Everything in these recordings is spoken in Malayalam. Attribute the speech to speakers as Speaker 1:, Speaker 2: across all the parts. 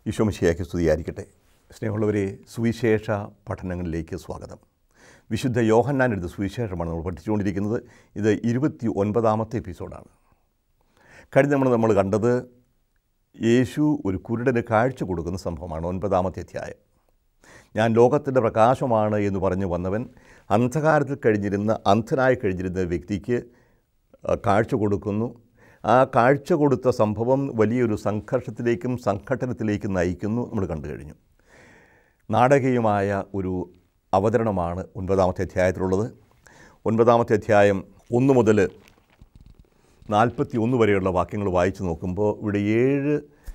Speaker 1: ഈശോമിശിയാക്കി സ്തുതിയായിരിക്കട്ടെ സ്നേഹമുള്ളവരെ സുവിശേഷ പഠനങ്ങളിലേക്ക് സ്വാഗതം വിശുദ്ധ യോഹന്നാൻ എടുത്ത സുവിശേഷമാണ് നമ്മൾ പഠിച്ചുകൊണ്ടിരിക്കുന്നത് ഇത് ഇരുപത്തി ഒൻപതാമത്തെ എപ്പിസോഡാണ് കഴിഞ്ഞ നമ്മൾ നമ്മൾ കണ്ടത് യേശു ഒരു കുരുടന് കാഴ്ച കൊടുക്കുന്ന സംഭവമാണ് ഒൻപതാമത്തെ അധ്യായം ഞാൻ ലോകത്തിൻ്റെ പ്രകാശമാണ് എന്ന് പറഞ്ഞു വന്നവൻ അന്ധകാരത്തിൽ കഴിഞ്ഞിരുന്ന അന്ധനായി കഴിഞ്ഞിരുന്ന വ്യക്തിക്ക് ആ, കാഴ്ച കൊടുക്കുന്നു ആ കാഴ്ച കൊടുത്ത സംഭവം വലിയൊരു സംഘർഷത്തിലേക്കും സംഘട്ടനത്തിലേക്കും നയിക്കുന്നു നമ്മൾ കണ്ടു കഴിഞ്ഞു നാടകീയമായ ഒരു അവതരണമാണ് ഒൻപതാമത്തെ അധ്യായത്തിലുള്ളത് ഒൻപതാമത്തെ അധ്യായം ഒന്ന് മുതൽ നാൽപ്പത്തി ഒന്ന് വരെയുള്ള വാക്യങ്ങൾ വായിച്ചു നോക്കുമ്പോൾ ഇവിടെ ഏഴ്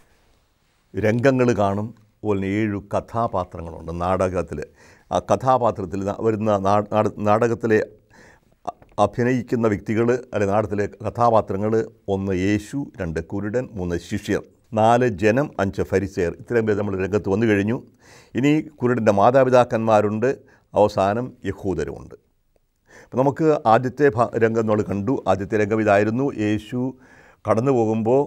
Speaker 1: രംഗങ്ങൾ കാണും അതുപോലെ ഏഴ് കഥാപാത്രങ്ങളുണ്ട് നാടകത്തിൽ ആ കഥാപാത്രത്തിൽ ന- വരുന്ന നാ- നാട- നാടകത്തിലെ അ- അഭിനയിക്കുന്ന വ്യക്തികൾ അല്ലെ നാടകത്തിലെ കഥാപാത്രങ്ങൾ ഒന്ന് യേശു രണ്ട് കുരുടൻ മൂന്ന് ശിഷ്യർ നാല് ജനം അഞ്ച് ഫരിസേർ ഇത്രയും പേര് നമ്മൾ രംഗത്ത് വന്നു കഴിഞ്ഞു ഇനി കുരുടൻ്റെ മാതാപിതാക്കന്മാരുണ്ട് അവസാനം യഹൂദരുമുണ്ട് അപ്പോൾ നമുക്ക് ആദ്യത്തെ ഭ- രംഗം നമ്മൾ കണ്ടു ആദ്യത്തെ രംഗം ഇതായിരുന്നു യേശു കടന്നു പോകുമ്പോൾ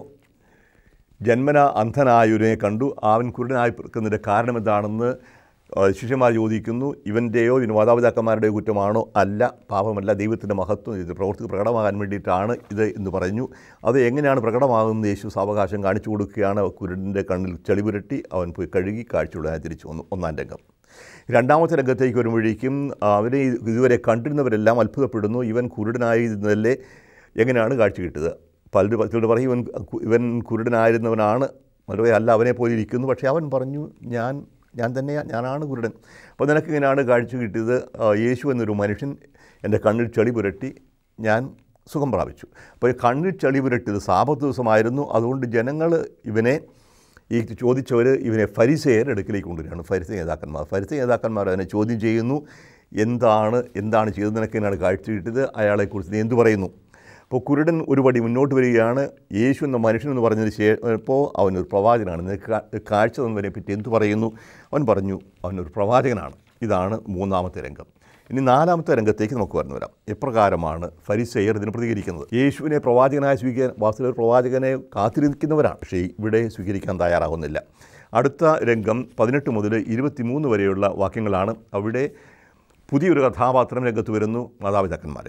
Speaker 1: ജന്മന അന്ധനായൊരുനെ കണ്ടു അവൻ കുരുടനായി പിറക്കുന്നതിൻ്റെ കാരണം എന്താണെന്ന് ആ, ശിഷ്യന്മാർ ചോദിക്കുന്നു ഇവൻ്റെയോ ഇവന് മാതാപിതാക്കന്മാരുടെയോ കുറ്റമാണോ അല്ല പാപമല്ല ദൈവത്തിൻ്റെ മഹത്വം ഇത് പ്രവൃത്തി പ്രകടമാകാൻ വേണ്ടിയിട്ടാണ് ഇത് എന്ന് പറഞ്ഞു അത് എങ്ങനെയാണ് പ്രകടമാകുന്നത് യേശു സാവകാശം കാണിച്ചു കൊടുക്കുകയാണ് കുരുടൻ്റെ കണ്ണിൽ ചെളിപുരട്ടി അവൻ പോയി കഴുകി കാഴ്ചയുടനായി തിരിച്ചു വന്നു ഒന്നാം രംഗം രണ്ടാമത്തെ രംഗത്തേക്ക് വരുമ്പോഴേക്കും അവരെ ഇതുവരെ കണ്ടിരുന്നവരെല്ലാം അത്ഭുതപ്പെടുന്നു ഇവൻ കുരുടനായിരുന്നതല്ലേ എങ്ങനെയാണ് കാഴ്ച കിട്ടിയത് പലരും പലരോട് പറയും ഇവൻ കു- ഇവൻ കുരുടനായിരുന്നവനാണ് മറുപടി അല്ല അവനെ പോലെ ഇരിക്കുന്നു പക്ഷേ അവൻ പറഞ്ഞു ഞാൻ ഞാൻ തന്നെ ഞാനാണ് കുരുടൻ അപ്പോൾ നിനക്ക് ഇങ്ങനെയാണ് കാഴ്ച കിട്ടിയത് ആ, യേശു എന്നൊരു മനുഷ്യൻ എൻ്റെ കണ്ണിൽ ചെളി പുരട്ടി ഞാൻ സുഖം പ്രാപിച്ചു അപ്പോൾ ഈ കണ്ണിൽ ചെളി പുരട്ടിയത് സാപത്ത് ദിവസമായിരുന്നു അതുകൊണ്ട് ജനങ്ങൾ ഇവനെ ഈ ചോദിച്ചവർ ഇവനെ ഫരിസേയരുടെ അടുക്കിലേക്ക് കൊണ്ടുവരികയാണ് ഫരിസ നേതാക്കന്മാർ ഫരിസ നേതാക്കന്മാർ അതിനെ ചോദ്യം ചെയ്യുന്നു എന്താണ് എന്താണ് ചെയ്തത് നിനക്ക് എന്നാണ് കാഴ്ച കിട്ടിയത് അയാളെക്കുറിച്ച് നീ എന്ത് പറയുന്നു അപ്പോൾ കുരുടൻ ഒരു പടി മുന്നോട്ട് വരികയാണ് യേശു എന്ന മനുഷ്യൻ എന്ന് പറഞ്ഞതിന് ശേഷപ്പോൾ അവനൊരു പ്രവാചകനാണ് നിനക്ക് കാ- കാഴ്ച തന്നവനെ പറ്റി എന്ത് പറയുന്നു അവൻ പറഞ്ഞു അവനൊരു പ്രവാചകനാണ് ഇതാണ് മൂന്നാമത്തെ രംഗം ഇനി നാലാമത്തെ രംഗത്തേക്ക് നമുക്ക് വന്നു വരാം എപ്രകാരമാണ് ഫരിസെയർ ഇതിന് പ്രതികരിക്കുന്നത് യേശുവിനെ പ്രവാചകനായി സ്വീകരിക്കാൻ വാസ്തവ പ്രവാചകനെ കാത്തിരിക്കുന്നവരാണ് പക്ഷേ ഇവിടെ സ്വീകരിക്കാൻ തയ്യാറാകുന്നില്ല അടുത്ത രംഗം പതിനെട്ട് മുതൽ ഇരുപത്തിമൂന്ന് വരെയുള്ള വാക്യങ്ങളാണ് അവിടെ പുതിയൊരു കഥാപാത്രം രംഗത്ത് വരുന്നു മാതാപിതാക്കന്മാർ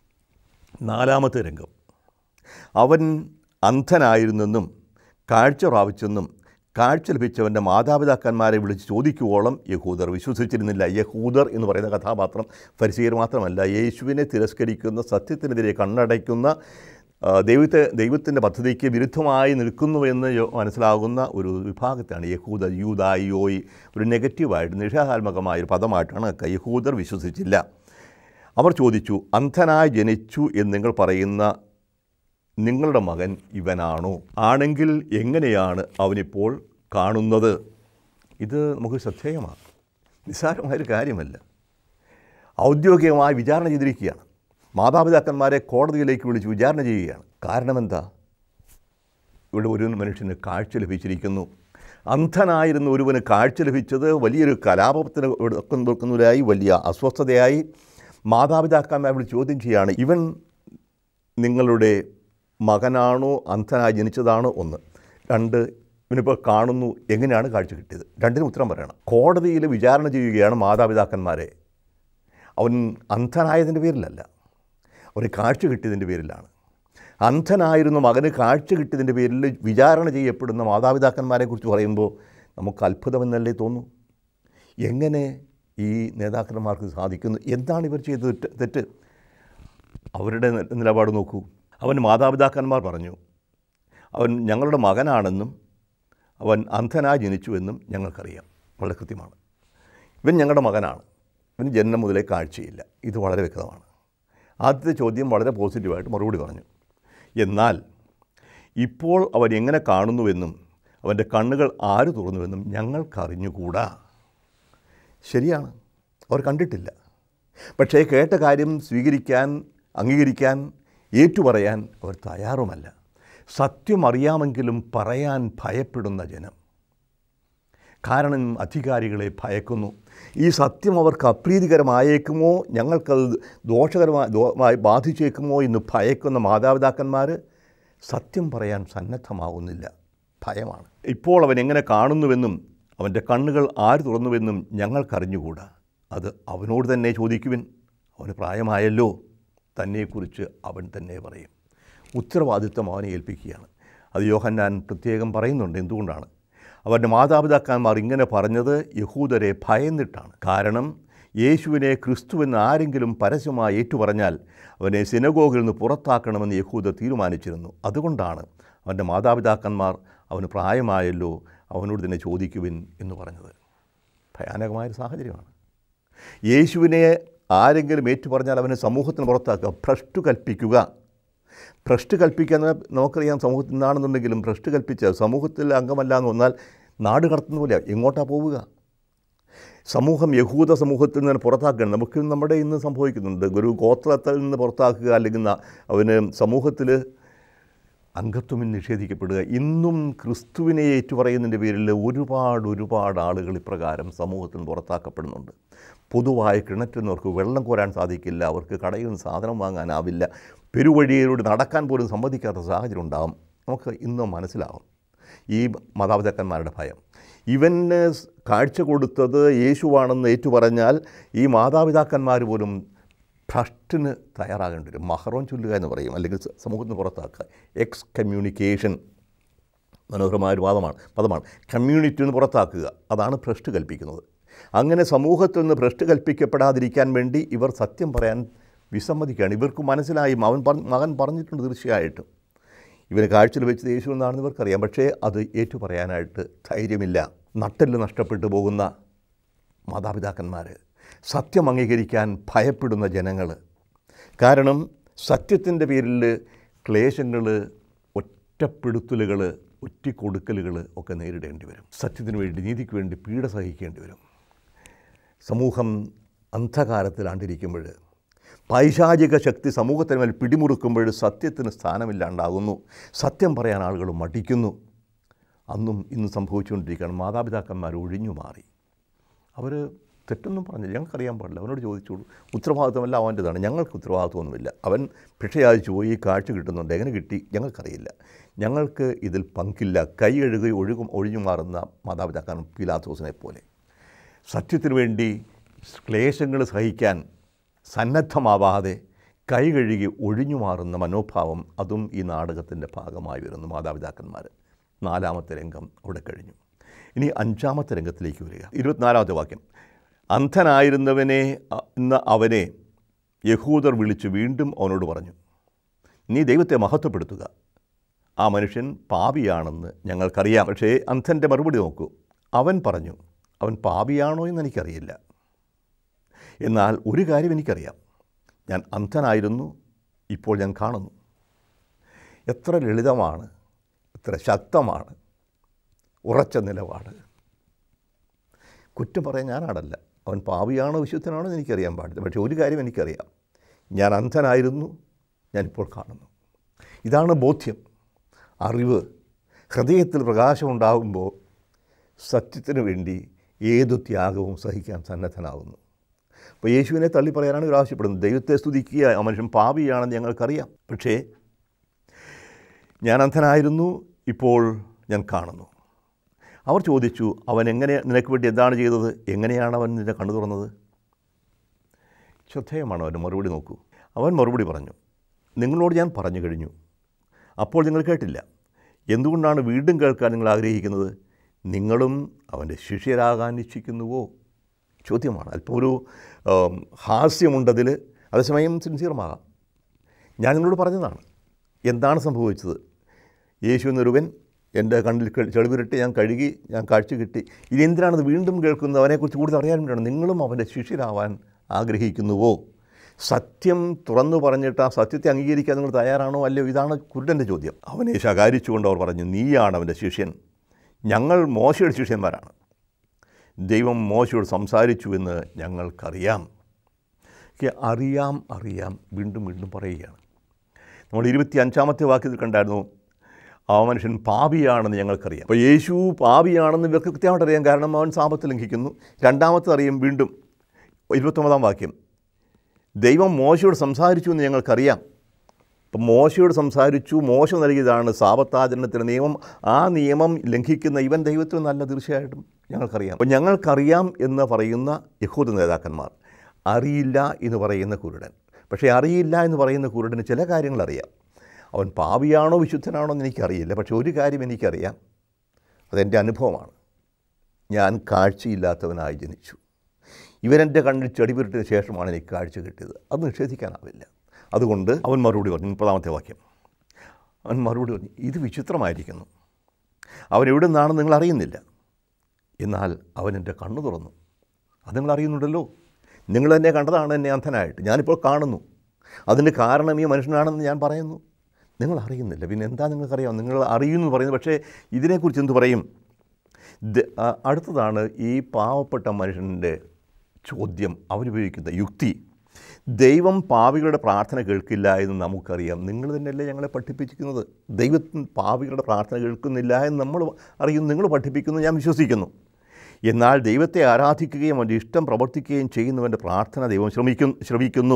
Speaker 1: നാലാമത്തെ രംഗം അവൻ അന്ധനായിരുന്നെന്നും കാഴ്ച പ്രാപിച്ചെന്നും കാഴ്ച ലഭിച്ചവൻ്റെ മാതാപിതാക്കന്മാരെ വിളിച്ച് ചോദിക്കുവോളം യഹൂദർ വിശ്വസിച്ചിരുന്നില്ല യഹൂദർ എന്ന് പറയുന്ന കഥാപാത്രം ഫരിസീയർ മാത്രമല്ല യേശുവിനെ തിരസ്കരിക്കുന്ന സത്യത്തിനെതിരെ കണ്ണടയ്ക്കുന്ന ആ, ദൈവത്തെ ദൈവത്തിൻ്റെ പദ്ധതിക്ക് വിരുദ്ധമായി നിൽക്കുന്നുവെന്ന് യോ- മനസ്സിലാകുന്ന ഒരു വിഭാഗത്താണ് യഹൂദ യൂതായിയോയി ഒരു നെഗറ്റീവായിട്ട് നിഷേധാത്മകമായ ഒരു പദമായിട്ടാണ് ഒക്കെ യഹൂദർ വിശ്വസിച്ചില്ല അവർ ചോദിച്ചു അന്ധനായി ജനിച്ചു എന്ന് നിങ്ങൾ പറയുന്ന നിങ്ങളുടെ മകൻ ഇവനാണോ ആണെങ്കിൽ എങ്ങനെയാണ് അവനിപ്പോൾ കാണുന്നത് ഇത് നമുക്ക് ശ്രദ്ധേയമാണ് നിസ്സാരമായൊരു കാര്യമല്ല ഔദ്യോഗികമായി വിചാരണ ചെയ്തിരിക്കുകയാണ് മാതാപിതാക്കന്മാരെ കോടതിയിലേക്ക് വിളിച്ച് വിചാരണ ചെയ്യുകയാണ് കാരണം എന്താ ഇവിടെ ഒരു മനുഷ്യന് കാഴ്ച ലഭിച്ചിരിക്കുന്നു അന്ധനായിരുന്ന ഒരുവന് കാഴ്ച ലഭിച്ചത് വലിയൊരു കലാപത്തിന് നിൽക്കുന്നവരായി വലിയ അസ്വസ്ഥതയായി മാതാപിതാക്കന്മാരെ വിളിച്ച് ചോദ്യം ചെയ്യുകയാണ് ഇവൻ നിങ്ങളുടെ മകനാണോ അന്ധനായി ജനിച്ചതാണോ ഒന്ന് രണ്ട് ഇവനിപ്പോൾ കാണുന്നു എങ്ങനെയാണ് കാഴ്ച കിട്ടിയത് രണ്ടിനും ഉത്തരം പറയണം കോടതിയിൽ വിചാരണ ചെയ്യുകയാണ് മാതാപിതാക്കന്മാരെ അവൻ അന്ധനായതിൻ്റെ പേരിലല്ല അവന് കാഴ്ച കിട്ടിയതിൻ്റെ പേരിലാണ് അന്ധനായിരുന്ന മകന് കാഴ്ച കിട്ടിയതിൻ്റെ പേരിൽ വിചാരണ ചെയ്യപ്പെടുന്ന മാതാപിതാക്കന്മാരെക്കുറിച്ച് പറയുമ്പോൾ നമുക്ക് അത്ഭുതമെന്നല്ലേ തോന്നൂ എങ്ങനെ ഈ നേതാക്കന്മാർക്ക് സാധിക്കുന്നു എന്താണ് ഇവർ ചെയ്ത തെറ്റ് തെറ്റ് അവരുടെ നി- നിലപാട് നോക്കൂ അവൻ മാതാപിതാക്കന്മാർ പറഞ്ഞു അവൻ ഞങ്ങളുടെ മകനാണെന്നും അവൻ അന്ധനായി ജനിച്ചുവെന്നും ഞങ്ങൾക്കറിയാം വളരെ കൃത്യമാണ് ഇവൻ ഞങ്ങളുടെ മകനാണ് ഇവന് ജന്മം മുതലേ കാഴ്ചയില്ല ഇത് വളരെ വ്യക്തമാണ് ആദ്യത്തെ ചോദ്യം വളരെ പോസിറ്റീവായിട്ട് മറുപടി പറഞ്ഞു എന്നാൽ ഇപ്പോൾ അവൻ എങ്ങനെ കാണുന്നുവെന്നും അവൻ്റെ കണ്ണുകൾ ആര് തുറന്നുവെന്നും ഞങ്ങൾക്കറിഞ്ഞുകൂടാ ശരിയാണ് അവർ കണ്ടിട്ടില്ല പക്ഷേ കേട്ട കാര്യം സ്വീകരിക്കാൻ അംഗീകരിക്കാൻ ഏറ്റുപറയാൻ അവർ തയ്യാറുമല്ല സത്യം അറിയാമെങ്കിലും പറയാൻ ഭയപ്പെടുന്ന ജനം കാരണം അധികാരികളെ ഭയക്കുന്നു ഈ സത്യം അവർക്ക് അപ്രീതികരമായേക്കുമോ ഞങ്ങൾക്കത് ദോഷകരമായി ദോമായി ബാധിച്ചേക്കുമോ എന്ന് ഭയക്കുന്ന മാതാപിതാക്കന്മാർ സത്യം പറയാൻ സന്നദ്ധമാകുന്നില്ല ഭയമാണ് ഇപ്പോൾ അവൻ എങ്ങനെ കാണുന്നുവെന്നും അവൻ്റെ കണ്ണുകൾ ആര് തുറന്നുവെന്നും ഞങ്ങൾക്കറിഞ്ഞുകൂടാ അത് അവനോട് തന്നെ ചോദിക്കുവിൻ അവന് പ്രായമായല്ലോ തന്നെക്കുറിച്ച് അവൻ തന്നെ പറയും ഉത്തരവാദിത്വം അവനെ ഏൽപ്പിക്കുകയാണ് അത് യോഹന്നാൻ പ്രത്യേകം പറയുന്നുണ്ട് എന്തുകൊണ്ടാണ് അവരുടെ മാതാപിതാക്കന്മാർ ഇങ്ങനെ പറഞ്ഞത് യഹൂദരെ ഭയന്നിട്ടാണ് കാരണം യേശുവിനെ ക്രിസ്തുവെന്ന് ആരെങ്കിലും പരസ്യമായി ഏറ്റുപറഞ്ഞാൽ അവനെ സിനഗോഗിൽ നിന്ന് പുറത്താക്കണമെന്ന് യഹൂദർ തീരുമാനിച്ചിരുന്നു അതുകൊണ്ടാണ് അവൻ്റെ മാതാപിതാക്കന്മാർ അവന് പ്രായമായല്ലോ അവനോട് തന്നെ ചോദിക്കുവിൻ എന്ന് പറഞ്ഞത് ഭയാനകമായൊരു സാഹചര്യമാണ് യേശുവിനെ ആരെങ്കിലും ഏറ്റുപറഞ്ഞാൽ അവനെ സമൂഹത്തിന് പുറത്താക്കുക ഭ്രഷ്ടു കൽപ്പിക്കുക ഭ്രഷ്ട് കൽപ്പിക്കുക എന്ന് നമുക്കറിയാം സമൂഹത്തിൽ നിന്നാണെന്നുണ്ടെങ്കിലും ഭ്രഷ്ട് കൽപ്പിച്ച് സമൂഹത്തിൽ അംഗമല്ല എന്ന് വന്നാൽ നാട് കടത്തുന്ന പോലെ എങ്ങോട്ടാ പോവുക സമൂഹം യഹൂദ സമൂഹത്തിൽ നിന്ന് പുറത്താക്കുകയാണ് നമുക്ക് നമ്മുടെ ഇന്ന് സംഭവിക്കുന്നുണ്ട് ഒരു ഗോത്രത്തിൽ നിന്ന് പുറത്താക്കുക അല്ലെങ്കിൽ ന- അവന് സമൂഹത്തിൽ അംഗത്വം നിഷേധിക്കപ്പെടുക ഇന്നും ക്രിസ്തുവിനെ ഏറ്റുപറയുന്നതിൻ്റെ പേരിൽ ഒരുപാട് ഒരുപാട് ആളുകൾ ഇപ്രകാരം സമൂഹത്തിൽ നിന്ന് പുറത്താക്കപ്പെടുന്നുണ്ട് പൊതുവായ കിണറ്റുന്നവർക്ക് വെള്ളം കോരാൻ സാധിക്കില്ല അവർക്ക് കടയിൽ നിന്ന് സാധനം വാങ്ങാനാവില്ല പെരുവഴിയിലൂടെ നടക്കാൻ പോലും സമ്മതിക്കാത്ത സാഹചര്യം ഉണ്ടാകും നമുക്ക് ഇന്ന് മനസ്സിലാവും ഈ മാതാപിതാക്കന്മാരുടെ ഭയം ഇവന് സ് കാഴ്ച കൊടുത്തത് യേശുവാണെന്ന് ഏറ്റുപറഞ്ഞാൽ ഈ മാതാപിതാക്കന്മാർ പോലും ഭ്രഷ്ടിന് തയ്യാറാകേണ്ടി വരും മഹറോൻ ചൊല്ലുക എന്ന് പറയും അല്ലെങ്കിൽ സ- സമൂഹത്തിന് പുറത്താക്കുക എക്സ് കമ്മ്യൂണിക്കേഷൻ മനോഹരമായ ഒരു വാദമാണ് പദമാണ് കമ്മ്യൂണിറ്റിയിൽ നിന്ന് പുറത്താക്കുക അതാണ് ഭ്രഷ്ട് കൽപ്പിക്കുന്നത് അങ്ങനെ സമൂഹത്തിൽ നിന്ന് ഭ്രഷ്ട് കൽപ്പിക്കപ്പെടാതിരിക്കാൻ വേണ്ടി ഇവർ സത്യം പറയാൻ വിസമ്മതിക്കുകയാണ് ഇവർക്ക് മനസ്സിലായി അവൻ പറഞ്ഞ മകൻ പറഞ്ഞിട്ടുണ്ട് തീർച്ചയായിട്ടും ഇവന് കാഴ്ചയിൽ വെച്ചത് യേശു എന്നാണെന്ന് ഇവർക്കറിയാം പക്ഷേ അത് ഏറ്റു പറയാനായിട്ട് ധൈര്യമില്ല നട്ടെല്ല് നഷ്ടപ്പെട്ടു പോകുന്ന മാതാപിതാക്കന്മാർ സത്യം അംഗീകരിക്കാൻ ഭയപ്പെടുന്ന ജനങ്ങൾ കാരണം സത്യത്തിൻ്റെ പേരിൽ ക്ലേശങ്ങൾ ഒറ്റപ്പെടുത്തലുകൾ ഒറ്റിക്കൊടുക്കലുകൾ ഒക്കെ നേരിടേണ്ടി വരും സത്യത്തിന് വേണ്ടി നീതിക്ക് വേണ്ടി പീഡ സഹിക്കേണ്ടി വരും സമൂഹം അന്ധകാരത്തിലാണ്ടിരിക്കുമ്പോൾ പൈശാചിക ശക്തി സമൂഹത്തിന് മേൽ പിടിമുറുക്കുമ്പോൾ സത്യത്തിന് സ്ഥാനമില്ലാണ്ടാകുന്നു സത്യം പറയാൻ ആളുകൾ മടിക്കുന്നു അന്നും ഇന്ന് സംഭവിച്ചുകൊണ്ടിരിക്കുകയാണ് മാതാപിതാക്കന്മാർ ഒഴിഞ്ഞു മാറി അവർ തെറ്റൊന്നും പറഞ്ഞില്ല ഞങ്ങൾക്കറിയാൻ പാടില്ല അവനോട് ചോദിച്ചോളൂ ഉത്തരവാദിത്വമല്ല അവൻ്റെതാണ് ഞങ്ങൾക്ക് ഉത്തരവാദിത്വമൊന്നുമില്ല അവൻ ഭിക്ഷ യാചിച്ചു പോയി ഈ കാഴ്ച കിട്ടുന്നുണ്ട് എങ്ങനെ കിട്ടി ഞങ്ങൾക്കറിയില്ല ഞങ്ങൾക്ക് ഇതിൽ പങ്കില്ല കൈ കഴുകി ഒഴുകും ഒഴിഞ്ഞു മാറുന്ന മാതാപിതാക്കൾ പീലാത്തോസിനെ പോലെ സത്യത്തിനു വേണ്ടി ക്ലേശങ്ങൾ സഹിക്കാൻ സന്നദ്ധമാവാതെ കൈ കഴുകി ഒഴിഞ്ഞു മാറുന്ന മനോഭാവം അതും ഈ നാടകത്തിൻ്റെ ഭാഗമായി വരുന്നു മാതാപിതാക്കന്മാർ നാലാമത്തെ രംഗം അവിടെ കഴിഞ്ഞു ഇനി അഞ്ചാമത്തെ രംഗത്തിലേക്ക് വരിക ഇരുപത്തിനാലാമത്തെ വാക്യം അന്ധനായിരുന്നവനെ അ- എന്ന അവനെ യഹൂദർ വിളിച്ചു വീണ്ടും അവനോട് പറഞ്ഞു നീ ദൈവത്തെ മഹത്വപ്പെടുത്തുക ആ മനുഷ്യൻ പാപിയാണെന്ന് ഞങ്ങൾക്കറിയാം പക്ഷേ അന്ധൻ്റെ മറുപടി നോക്കൂ അവൻ പറഞ്ഞു അവൻ പാപിയാണോ എന്ന് എനിക്കറിയില്ല എന്നാൽ ഒരു കാര്യം എനിക്കറിയാം ഞാൻ അന്ധനായിരുന്നു ഇപ്പോൾ ഞാൻ കാണുന്നു എത്ര ലളിതമാണ് എത്ര ശക്തമാണ് ഉറച്ച നിലപാട് കുറ്റം പറയാൻ ഞാനാടല്ല അവൻ പാവിയാണോ വിശുദ്ധനാണോ എന്ന് എനിക്കറിയാൻ പാടില്ല പക്ഷേ ഒരു കാര്യം എനിക്കറിയാം ഞാൻ അന്ധനായിരുന്നു ഞാനിപ്പോൾ കാണുന്നു ഇതാണ് ബോധ്യം അറിവ് ഹൃദയത്തിൽ പ്രകാശമുണ്ടാകുമ്പോൾ സത്യത്തിന് വേണ്ടി ഏതു ത്യാഗവും സഹിക്കാൻ സന്നദ്ധനാകുന്നു അപ്പോൾ യേശുവിനെ തള്ളി പറയാനാണ് ഇവർ ആവശ്യപ്പെടുന്നത് ദൈവത്തെ സ്തുതിക്കുക ആ മനുഷ്യൻ പാപിയാണെന്ന് ഞങ്ങൾക്കറിയാം പക്ഷേ ഞാൻ അന്ധനായിരുന്നു ഇപ്പോൾ ഞാൻ കാണുന്നു അവർ ചോദിച്ചു അവൻ എങ്ങനെ നിനക്ക് വേണ്ടി എന്താണ് ചെയ്തത് എങ്ങനെയാണ് അവൻ നിന്നെ കണ്ണു തുറന്നത് ശ്രദ്ധേയമാണ് അവൻ്റെ മറുപടി നോക്കൂ അവൻ മറുപടി പറഞ്ഞു നിങ്ങളോട് ഞാൻ പറഞ്ഞു കഴിഞ്ഞു അപ്പോൾ നിങ്ങൾ കേട്ടില്ല എന്തുകൊണ്ടാണ് വീണ്ടും കേൾക്കാൻ നിങ്ങൾ ആഗ്രഹിക്കുന്നത് നിങ്ങളും അവൻ്റെ ശിഷ്യരാകാൻ ഇച്ഛിക്കുന്നുവോ ചോദ്യമാണ് അല്പം ഒരു ആം, ഹാസ്യമുണ്ടതിൽ അതേസമയം സിൻസിയറുമാകാം ഞാൻ നിങ്ങളോട് പറഞ്ഞതാണ് എന്താണ് സംഭവിച്ചത് യേശു എന്നൊരുവൻ എൻ്റെ കണ്ണിൽ ക- ചെളിവിരട്ടി ഞാൻ കഴുകി ഞാൻ കാഴ്ച കിട്ടി ഇനി എന്തിനാണത് വീണ്ടും കേൾക്കുന്നത് അവനെക്കുറിച്ച് കൂടുതൽ അറിയാൻ വേണ്ടിയാണ് നിങ്ങളും അവൻ്റെ ശിഷ്യരാവാൻ ആഗ്രഹിക്കുന്നുവോ സത്യം തുറന്നു പറഞ്ഞിട്ട് ആ സത്യത്തെ അംഗീകരിക്കാൻ നിങ്ങൾ തയ്യാറാണോ അല്ലയോ ഇതാണ് കുരുടൻ്റെ ചോദ്യം അവനെ ശകാരിച്ചുകൊണ്ട് അവർ പറഞ്ഞു നീയാണ് അവൻ്റെ ശിഷ്യൻ ഞങ്ങൾ മോശയുടെ ശിഷ്യന്മാരാണ് ദൈവം മോശയോട് സംസാരിച്ചു എന്ന് ഞങ്ങൾക്കറിയാം ഒക്കെ അറിയാം അറിയാം വീണ്ടും വീണ്ടും പറയുകയാണ് നമ്മൾ ഇരുപത്തി അഞ്ചാമത്തെ വാക്യത്തിൽ കണ്ടായിരുന്നു ആ മനുഷ്യൻ പാപിയാണെന്ന് ഞങ്ങൾക്കറിയാം അപ്പോൾ യേശു പാപിയാണെന്ന് ഇവർക്ക് കൃത്യമായിട്ട് അറിയാം കാരണം അവൻ സാപത്ത് ലംഘിക്കുന്നു രണ്ടാമത്തെ അറിയും വീണ്ടും ഇരുപത്തൊമ്പതാം വാക്യം ദൈവം മോശയോട് സംസാരിച്ചു എന്ന് ഞങ്ങൾക്കറിയാം ഇപ്പം മോശയോട് സംസാരിച്ചു മോശ നൽകിയതാണ് സാപത്താചരണത്തിൻ്റെ നിയമം ആ നിയമം ലംഘിക്കുന്ന ഇവൻ ദൈവത്തിന് നല്ല തീർച്ചയായിട്ടും ഞങ്ങൾക്കറിയാം അപ്പോൾ ഞങ്ങൾക്കറിയാം എന്ന് പറയുന്ന യഹൂദ നേതാക്കന്മാർ അറിയില്ല എന്ന് പറയുന്ന കുരുടൻ പക്ഷേ അറിയില്ല എന്ന് പറയുന്ന കുരുടന് ചില കാര്യങ്ങൾ അറിയാം അവൻ പാവിയാണോ വിശുദ്ധനാണോ എന്ന് എനിക്കറിയില്ല പക്ഷേ ഒരു കാര്യം എനിക്കറിയാം അതെൻ്റെ അനുഭവമാണ് ഞാൻ കാഴ്ചയില്ലാത്തവനായി ജനിച്ചു ഇവനെൻ്റെ കണ്ണിൽ ചെടിപുരട്ടിന് ശേഷമാണ് എനിക്ക് കാഴ്ച കിട്ടിയത് അത് നിഷേധിക്കാനാവില്ല അതുകൊണ്ട് അവൻ മറുപടി പറഞ്ഞു മുപ്പതാമത്തെ വാക്യം അവൻ മറുപടി പറഞ്ഞു ഇത് വിചിത്രമായിരിക്കുന്നു അവൻ എവിടെ നിന്നാണെന്ന് നിങ്ങൾ അറിയുന്നില്ല എന്നാൽ അവൻ എൻ്റെ കണ്ണു തുറന്നു അത് നിങ്ങൾ അറിയുന്നുണ്ടല്ലോ നിങ്ങൾ തന്നെ കണ്ടതാണ് എന്നെ അന്ധനായിട്ട് ഞാനിപ്പോൾ കാണുന്നു അതിന് കാരണം ഈ മനുഷ്യനാണെന്ന് ഞാൻ പറയുന്നു നിങ്ങൾ അറിയുന്നില്ല പിന്നെ എന്താ നിങ്ങൾക്കറിയാം നിങ്ങൾ അറിയുന്നു എന്ന് പറയുന്നത് പക്ഷേ ഇതിനെക്കുറിച്ച് എന്ത് പറയും ദ- ആ, അടുത്തതാണ് ഈ പാവപ്പെട്ട മനുഷ്യൻ്റെ ചോദ്യം അവനുപയോഗിക്കുന്ന യുക്തി ദൈവം പാവികളുടെ പ്രാർത്ഥന കേൾക്കില്ല എന്ന് നമുക്കറിയാം നിങ്ങൾ തന്നെയല്ലേ ഞങ്ങളെ പഠിപ്പിച്ചിരിക്കുന്നത് ദൈവത്തിന് പാവികളുടെ പ്രാർത്ഥന കേൾക്കുന്നില്ല എന്ന് നമ്മൾ അറിയുന്നു നിങ്ങൾ പഠിപ്പിക്കുന്നു ഞാൻ വിശ്വസിക്കുന്നു എന്നാൽ ദൈവത്തെ ആരാധിക്കുകയും അവൻ്റെ ഇഷ്ടം പ്രവർത്തിക്കുകയും ചെയ്യുന്നവൻ്റെ പ്രാർത്ഥന ദൈവം ശ്രമിക്കുന്നു ശ്രമിക്കുന്നു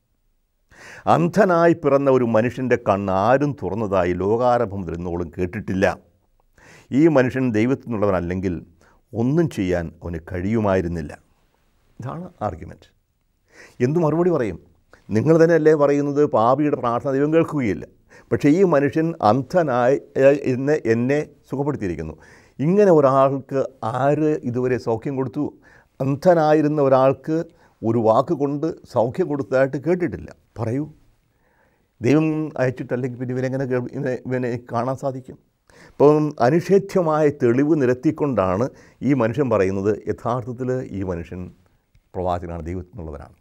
Speaker 1: അന്ധനായി പിറന്ന ഒരു മനുഷ്യൻ്റെ കണ്ണ് ആരും തുറന്നതായി ലോകാരംഭം മുതൽ ഇന്നോളം കേട്ടിട്ടില്ല ഈ മനുഷ്യൻ ദൈവത്തിൽ നിന്നുള്ളവനല്ലെങ്കിൽ ഒന്നും ചെയ്യാൻ അവന് കഴിയുമായിരുന്നില്ല ഇതാണ് ആർഗ്യുമെൻറ്റ് എന്തു മറുപടി പറയും നിങ്ങൾ തന്നെയല്ലേ പറയുന്നത് പാപിയുടെ പ്രാർത്ഥന ദൈവം കേൾക്കുകയില്ല പക്ഷേ ഈ മനുഷ്യൻ അന്ധനായി ഏഹ്, ഇന്ന് എന്നെ സുഖപ്പെടുത്തിയിരിക്കുന്നു ഇങ്ങനെ ഒരാൾക്ക് ആര് ഇതുവരെ സൗഖ്യം കൊടുത്തു അന്ധനായിരുന്ന ഒരാൾക്ക് ഒരു വാക്ക് കൊണ്ട് സൗഖ്യം കൊടുത്തതായിട്ട് കേട്ടിട്ടില്ല പറയൂ ദൈവം അയച്ചിട്ടല്ലെങ്കിൽ പിന്നെ ഇവനെങ്ങനെ കേൾ- ഇവനെ ഇവനെ കാണാൻ സാധിക്കും ഇപ്പം അനിഷേധ്യമായ തെളിവ് നിരത്തിക്കൊണ്ടാണ് ഈ മനുഷ്യൻ പറയുന്നത് യഥാർത്ഥത്തിൽ ഈ മനുഷ്യൻ പ്രവാചകനാണ് ദൈവത്തിനുള്ളവനാണ്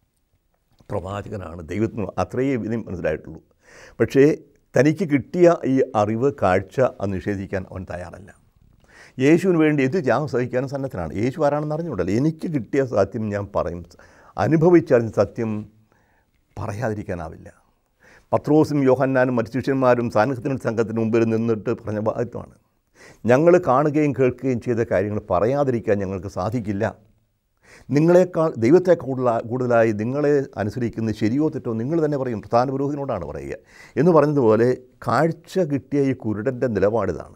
Speaker 1: പ്രവാചകനാണ് ദൈവത്തിന് അത്രയേ ഇതിന് മനസ്സിലായിട്ടുള്ളൂ പക്ഷേ തനിക്ക് കിട്ടിയ ഈ അറിവ് കാഴ്ച അത് നിഷേധിക്കാൻ അവൻ തയ്യാറല്ല യേശുവിന് വേണ്ടി എന്ത് ത്യാഗം സഹിക്കാനും സന്നദ്ധനാണ് യേശു ആരാണെന്ന് അറിഞ്ഞുകൂടല്ലോ എനിക്ക് കിട്ടിയ സത്യം ഞാൻ പറയും അനുഭവിച്ചറിഞ്ഞ സത്യം പറയാതിരിക്കാനാവില്ല പത്രോസും യോഹന്നാനും മറ്റു ശിഷ്യന്മാരും സാന്നിധ്യത്തിന് സംഘത്തിന് മുമ്പിൽ നിന്നിട്ട് പറഞ്ഞ ഭാഗത്വമാണ് ഞങ്ങൾ കാണുകയും കേൾക്കുകയും ചെയ്ത കാര്യങ്ങൾ പറയാതിരിക്കാൻ ഞങ്ങൾക്ക് സാധിക്കില്ല നിങ്ങളെക്കാൾ ദൈവത്തെക്കാൾ കൂടുതലാ- കൂടുതലായി നിങ്ങളെ അനുസരിക്കുന്ന ശരിയോ തെറ്റോ നിങ്ങൾ തന്നെ പറയും പ്രധാന പുരോഹിതനോടാണ് പറയുക എന്ന് പറഞ്ഞതുപോലെ കാഴ്ച കിട്ടിയ ഈ കുരുടൻ്റെ നിലപാടിതാണ്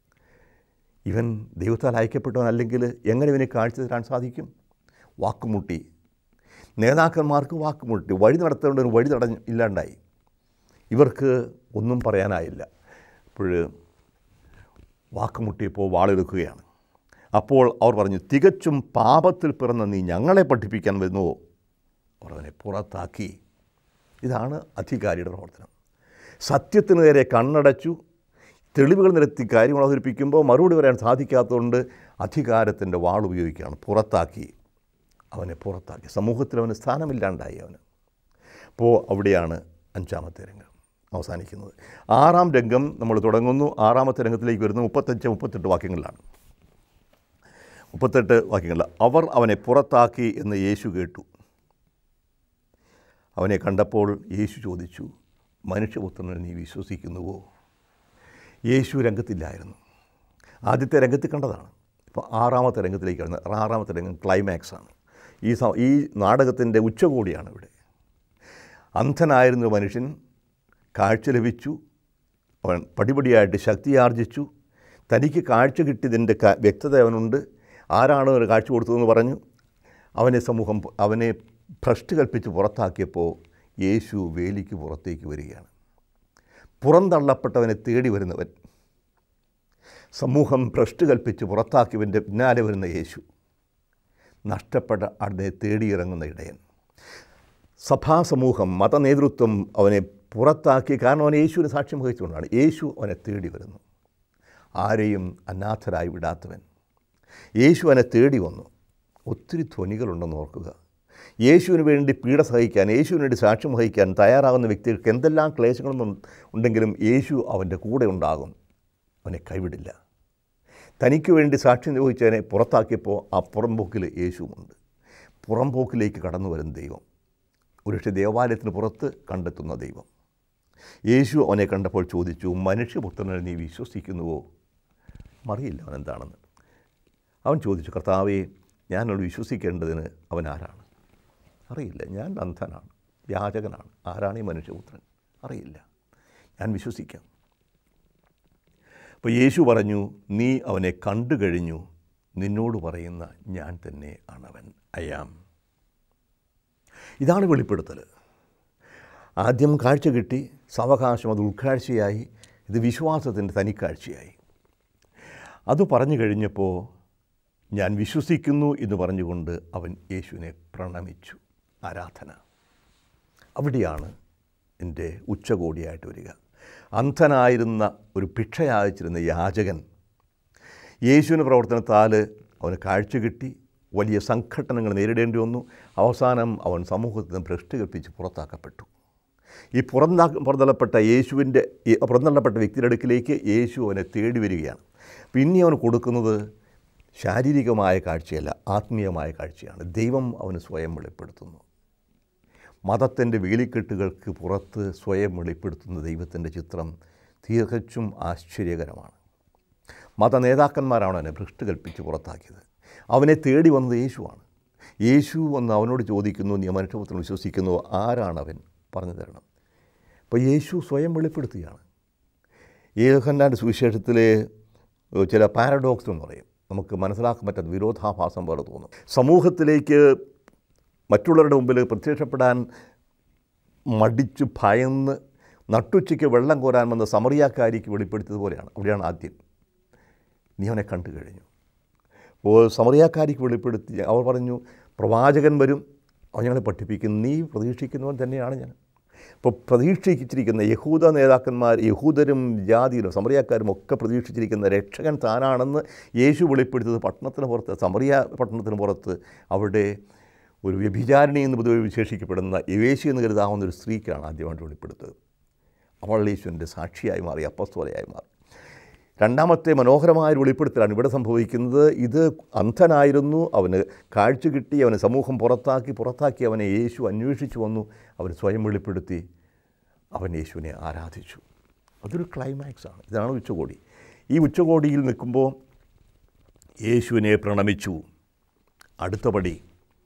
Speaker 1: ഇവൻ ദൈവത്താൽ അയക്കപ്പെട്ടവനല്ലെങ്കിൽ എങ്ങനെ ഇവനെ കാഴ്ച തരാൻ സാധിക്കും വാക്കുമുട്ടി നേതാക്കന്മാർക്ക് വാക്കുമുട്ടി വഴി നടത്തേണ്ടവന് വഴി തടഞ്ഞ് ഇല്ലാണ്ടായി ഇവർക്ക് ഒന്നും പറയാനായില്ല അപ്പോൾ വാക്കുമുട്ടിയപ്പോൾ വാളെടുക്കുകയാണ് അപ്പോൾ അവർ പറഞ്ഞു തികച്ചും പാപത്തിൽ പിറന്ന നീ ഞങ്ങളെ പഠിപ്പിക്കാൻ വരുന്നുവോ അവർ അവനെ പുറത്താക്കി ഇതാണ് അധികാരിയുടെ പ്രവർത്തനം സത്യത്തിന് നേരെ കണ്ണടച്ചു തെളിവുകൾ നിരത്തി കാര്യങ്ങൾ അവതരിപ്പിക്കുമ്പോൾ മറുപടി പറയാൻ സാധിക്കാത്തതുകൊണ്ട് അധികാരത്തിൻ്റെ വാൾ ഉപയോഗിക്കുകയാണ് പുറത്താക്കി അവനെ പുറത്താക്കി സമൂഹത്തിൽ അവന് സ്ഥാനമില്ലാണ്ടായി അവന് അപ്പോൾ അവിടെയാണ് അഞ്ചാമത്തെ രംഗം അവസാനിക്കുന്നത് ആറാം രംഗം നമ്മൾ തുടങ്ങുന്നു ആറാമത്തെ രംഗത്തിലേക്ക് വരുന്നത് മുപ്പത്തഞ്ച് മുപ്പത്തെട്ട് വാക്യങ്ങളിലാണ് മുപ്പത്തെട്ട് വാക്യങ്ങളിൽ അവർ അവനെ പുറത്താക്കി എന്ന് യേശു കേട്ടു അവനെ കണ്ടപ്പോൾ യേശു ചോദിച്ചു മനുഷ്യപുത്രനെ നീ വിശ്വസിക്കുന്നുവോ യേശു രംഗത്തില്ലായിരുന്നു ആദ്യത്തെ രംഗത്തിൽ കണ്ടതാണ് ഇപ്പോൾ ആറാമത്തെ രംഗത്തിലേക്ക് വരുന്നത് ആറാമത്തെ രംഗം ക്ലൈമാക്സ് ആണ് ഈ സ ഈ നാടകത്തിൻ്റെ ഉച്ചകോടിയാണ് ഇവിടെ അന്ധനായിരുന്ന ഒരു മനുഷ്യൻ കാഴ്ച ലഭിച്ചു അവൻ പടിപടിയായിട്ട് ശക്തിയാർജിച്ചു തനിക്ക് കാഴ്ച കിട്ടിയതിൻ്റെ ക- വ്യക്തത അവനുണ്ട് ആരാണ് ഒരു കാഴ്ച കൊടുത്തതെന്ന് പറഞ്ഞു അവനെ സമൂഹം അവനെ ഭ്രഷ്ട് കൽപ്പിച്ച് പുറത്താക്കിയപ്പോൾ യേശു വേലിക്ക് പുറത്തേക്ക് വരികയാണ് പുറന്തള്ളപ്പെട്ടവനെ തേടി വരുന്നവൻ സമൂഹം ഭ്രഷ്ട് കൽപ്പിച്ച് പുറത്താക്കിയവൻ്റെ പിന്നാലെ വരുന്ന യേശു നഷ്ടപ്പെട്ട അതിനെ തേടിയിറങ്ങുന്ന ഇടയൻ സഭാസമൂഹം മതനേതൃത്വം അവനെ പുറത്താക്കി കാരണം അവൻ യേശുവിന് സാക്ഷ്യം വഹിച്ചുകൊണ്ടാണ് യേശു അവനെ തേടി വരുന്നു ആരെയും അനാഥരായി വിടാത്തവൻ യേശു അവനെ തേടി വന്നു ഒത്തിരി ധ്വനികളുണ്ടെന്ന് ഓർക്കുക യേശുവിന് വേണ്ടി പീഡ സഹിക്കാൻ യേശുവിന് വേണ്ടി സാക്ഷ്യം വഹിക്കാൻ തയ്യാറാകുന്ന വ്യക്തികൾക്ക് എന്തെല്ലാം ക്ലേശങ്ങളൊന്നും ഉണ്ടെങ്കിലും യേശു അവൻ്റെ കൂടെ ഉണ്ടാകും അവനെ കൈവിടില്ല തനിക്ക് വേണ്ടി സാക്ഷ്യം വഹിച്ചതിനെ പുറത്താക്കിയപ്പോൾ ആ പുറംപോക്കിൽ യേശുവുമുണ്ട് പുറംപോക്കിലേക്ക് കടന്നു വരുന്ന ദൈവം ഒരുപക്ഷെ ദേവാലയത്തിന് പുറത്ത് കണ്ടെത്തുന്ന ദൈവം യേശു അവനെ കണ്ടപ്പോൾ ചോദിച്ചു മനുഷ്യപുത്രനെ നീ വിശ്വസിക്കുന്നുവോ മറിയില്ല അവൻ എന്താണെന്ന് അവൻ ചോദിച്ചു കർത്താവേ ഞാനോട് വിശ്വസിക്കേണ്ടതിന് അവൻ ആരാണ് അറിയില്ല ഞാൻ അന്ധനാണ് യാചകനാണ് ആരാണ് ഈ മനുഷ്യപുത്രൻ അറിയില്ല ഞാൻ വിശ്വസിക്കാം അപ്പോൾ യേശു പറഞ്ഞു നീ അവനെ കണ്ടു കഴിഞ്ഞു നിന്നോട് പറയുന്ന ഞാൻ തന്നെ ആണവൻ അയാം ഇതാണ് വെളിപ്പെടുത്തൽ ആദ്യം കാഴ്ച കിട്ടി സാവകാശം അത് ഉൾക്കാഴ്ചയായി ഇത് വിശ്വാസത്തിൻ്റെ തനിക്കാഴ്ചയായി അത് പറഞ്ഞു കഴിഞ്ഞപ്പോൾ ഞാൻ വിശ്വസിക്കുന്നു എന്ന് പറഞ്ഞുകൊണ്ട് അവൻ യേശുവിനെ പ്രണമിച്ചു ആരാധന അവിടെയാണ് എൻ്റെ ഉച്ചകോടിയായിട്ട് വരിക അന്ധനായിരുന്ന ഒരു ഭിക്ഷ യാചിച്ചിരുന്ന യാചകൻ യേശുവിൻ്റെ പ്രവർത്തനത്താൽ അവന് കാഴ്ച കിട്ടി വലിയ സംഘട്ടനങ്ങൾ നേരിടേണ്ടി വന്നു അവസാനം അവൻ സമൂഹത്തിൽ നിന്ന് ഭ്രഷ്ട് കൽപ്പിച്ച് പുറത്താക്കപ്പെട്ടു ഈ പുറന്താ പുറന്തള്ളപ്പെട്ട യേശുവിൻ്റെ ഈ പുറന്തള്ളപ്പെട്ട വ്യക്തിയുടെ അടുക്കിലേക്ക് യേശു അവനെ തേടി വരികയാണ് പിന്നെ അവന് കൊടുക്കുന്നത് ശാരീരികമായ കാഴ്ചയല്ല ആത്മീയമായ കാഴ്ചയാണ് ദൈവം അവന് സ്വയം വെളിപ്പെടുത്തുന്നു മതത്തിൻ്റെ വേലിക്കെട്ടുകൾക്ക് പുറത്ത് സ്വയം വെളിപ്പെടുത്തുന്ന ദൈവത്തിൻ്റെ ചിത്രം തികച്ചും ആശ്ചര്യകരമാണ് മത നേതാക്കന്മാരാണ് അവനെ ഭ്രഷ്ട് കൽപ്പിച്ച് പുറത്താക്കിയത് അവനെ തേടി വന്നത് യേശുവാണ് യേശു വന്ന് അവനോട് ചോദിക്കുന്നു നീ മനുഷ്യപുത്രൻ വിശ്വസിക്കുന്നു ആരാണവൻ പറഞ്ഞു തരണം അപ്പോൾ യേശു സ്വയം വെളിപ്പെടുത്തുകയാണ് യോഹന്നാൻ്റെ സുവിശേഷത്തിലെ ഏഹ്, ചില പാരഡോക്സ് എന്ന് പറയും നമുക്ക് മനസ്സിലാക്കാൻ പറ്റാത്ത വിരോധാഭാസം പോലെ തോന്നും സമൂഹത്തിലേക്ക് മറ്റുള്ളവരുടെ മുമ്പിൽ പ്രത്യക്ഷപ്പെടാൻ മടിച്ച് ഭയന്ന് നട്ടുച്ചയ്ക്ക് വെള്ളം കോരാൻ വന്ന സമറിയാക്കാരിക്ക് വെളിപ്പെടുത്തിയതുപോലെയാണ് അവിടെയാണ് ആദ്യം നീ അവനെ കണ്ടു കഴിഞ്ഞു അപ്പോൾ സമറിയാക്കാരിക്ക് വെളിപ്പെടുത്തി അവർ പറഞ്ഞു പ്രവാചകൻ വരും അവൻ ഞങ്ങളെ പഠിപ്പിക്കും നീ പ്രതീക്ഷിക്കുന്നവൻ തന്നെയാണ് ഞാൻ ഇപ്പോൾ പ്രതീക്ഷിച്ചിരിക്കുന്ന യഹൂദ നേതാക്കന്മാർ യഹൂദരും ജാതിയിലും സമറിയാക്കാരും ഒക്കെ പ്രതീക്ഷിച്ചിരിക്കുന്ന രക്ഷകൻ താനാണെന്ന് യേശു വെളിപ്പെടുത്തിയത് പട്ടണത്തിന് പുറത്ത് സമറിയ പട്ടണത്തിന് പുറത്ത് അവിടെ ഒരു വ്യഭിചാരിണി എന്ന് പൊതുവെ വിശേഷിക്കപ്പെടുന്ന യേശു എന്ന് കരുതാവുന്ന ഒരു സ്ത്രീക്കാണ് ആദ്യമായിട്ട് വെളിപ്പെടുത്തത് അവൾ യേശുവിൻ്റെ സാക്ഷിയായി മാറി അപ്പസ്തോലയായി മാറി രണ്ടാമത്തെ മനോഹരമായ ഒരു വെളിപ്പെടുത്തലാണ് ഇവിടെ സംഭവിക്കുന്നത് ഇത് അന്ധനായിരുന്നു അവന് കാഴ്ച കിട്ടി അവന് സമൂഹം പുറത്താക്കി പുറത്താക്കി അവനെ യേശു അന്വേഷിച്ചു വന്നു അവൻ സ്വയം വെളിപ്പെടുത്തി അവൻ യേശുവിനെ ആരാധിച്ചു അതൊരു ക്ലൈമാക്സ് ആണ് ഇതാണ് ഉച്ചകോടി ഈ ഉച്ചകോടിയിൽ നിൽക്കുമ്പോൾ യേശുവിനെ പ്രണമിച്ചു അടുത്ത പടി